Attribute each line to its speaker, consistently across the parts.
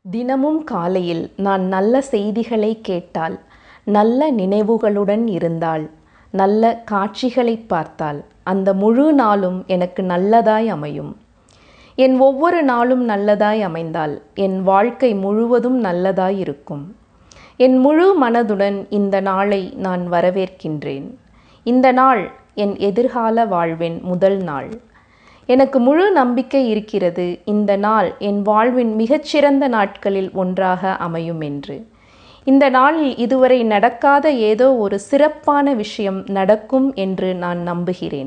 Speaker 1: தினமும் காலையில் நான் நல்ல செய்திகளை கேட்டால் நல்ல நினைவுகளுடன் இருந்தால் நல்ல காட்சிகளை பார்த்தால் அந்த முழு நாளும் எனக்கு நல்லதாய் அமையும் என் ஒவ்வொரு நாளும் நல்லதாய் அமைந்தால் என் வாழ்க்கை முழுவதும் நல்லதாய் இருக்கும் என் முழு மனதுடன் இந்த நாளை நான் வரவேற்கின்றேன் இந்த நாள் என் எதிர்கால வாழ்வின் முதல் நாள் எனக்கு முழு நம்பிக்கை இருக்கிறது இந்த நாள் என் வாழ்வின் மிகச்சிறந்த நாட்களில் ஒன்றாக அமையும் என்று இந்த நாளில் இதுவரை நடக்காத ஏதோ ஒரு சிறப்பான விஷயம் நடக்கும் என்று நான் நம்புகிறேன்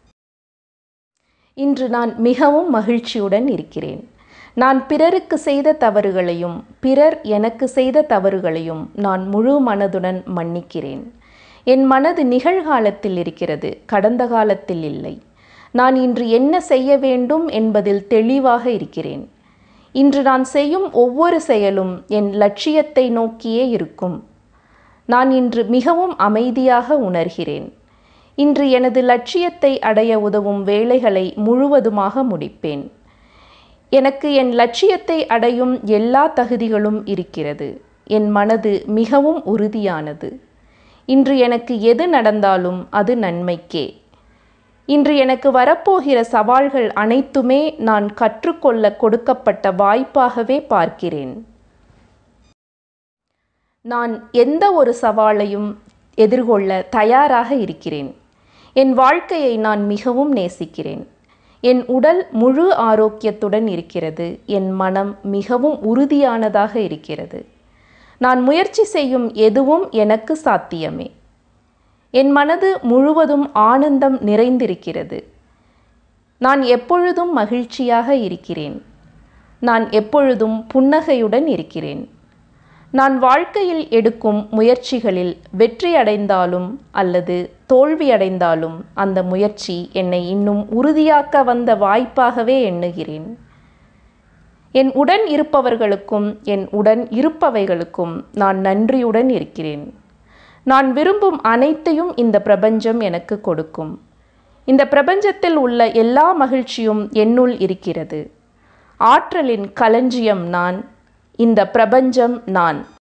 Speaker 1: இன்று நான் மிகவும் மகிழ்ச்சியுடன் இருக்கிறேன் நான் பிறருக்கு செய்த தவறுகளையும் பிறர் எனக்கு செய்த தவறுகளையும் நான் முழு மனதுடன் மன்னிக்கிறேன் என் மனது நிகழ்காலத்தில் இருக்கிறது கடந்த காலத்தில் இல்லை நான் இன்று என்ன செய்ய வேண்டும் என்பதில் தெளிவாக இருக்கிறேன் இன்று நான் செய்யும் ஒவ்வொரு செயலும் என் லட்சியத்தை நோக்கியே இருக்கும் நான் இன்று மிகவும் அமைதியாக உணர்கிறேன் இன்று எனது லட்சியத்தை அடைய உதவும் வேலைகளை முழுவதுமாக முடிப்பேன் எனக்கு என் லட்சியத்தை அடையும் எல்லா தகுதிகளும் இருக்கிறது என் மனது மிகவும் உறுதியானது இன்று எனக்கு எது நடந்தாலும் அது நன்மைக்கே இன்று எனக்கு வரப்போகிற சவால்கள் அனைத்துமே நான் கற்றுக்கொள்ள கொடுக்கப்பட்ட வாய்ப்பாகவே பார்க்கிறேன் நான் எந்த ஒரு சவாலையும் எதிர்கொள்ள தயாராக இருக்கிறேன் என் வாழ்க்கையை நான் மிகவும் நேசிக்கிறேன் என் உடல் முழு ஆரோக்கியத்துடன் இருக்கிறது என் மனம் மிகவும் உறுதியானதாக இருக்கிறது நான் முயற்சி செய்யும் எதுவும் எனக்கு சாத்தியமே என் மனது முழுவதும் ஆனந்தம் நிறைந்திருக்கிறது நான் எப்பொழுதும் மகிழ்ச்சியாக இருக்கிறேன் நான் எப்பொழுதும் புன்னகையுடன் இருக்கிறேன் நான் வாழ்க்கையில் எடுக்கும் முயற்சிகளில் வெற்றி அடைந்தாலும் அல்லது தோல்வியடைந்தாலும் அந்த முயற்சி என்னை இன்னும் உறுதியாக்க வந்த வாய்ப்பாகவே எண்ணுகிறேன் என் உடன் இருப்பவர்களுக்கும் என் உடன் இருப்பவைகளுக்கும் நான் நன்றியுடன் இருக்கிறேன் நான் விரும்பும் அனைத்தையும் இந்த பிரபஞ்சம் எனக்கு கொடுக்கும் இந்த பிரபஞ்சத்தில் உள்ள எல்லா மகிழ்ச்சியும் என்னுள் இருக்கிறது ஆற்றலின் களஞ்சியம் நான் இந்த பிரபஞ்சம் நான்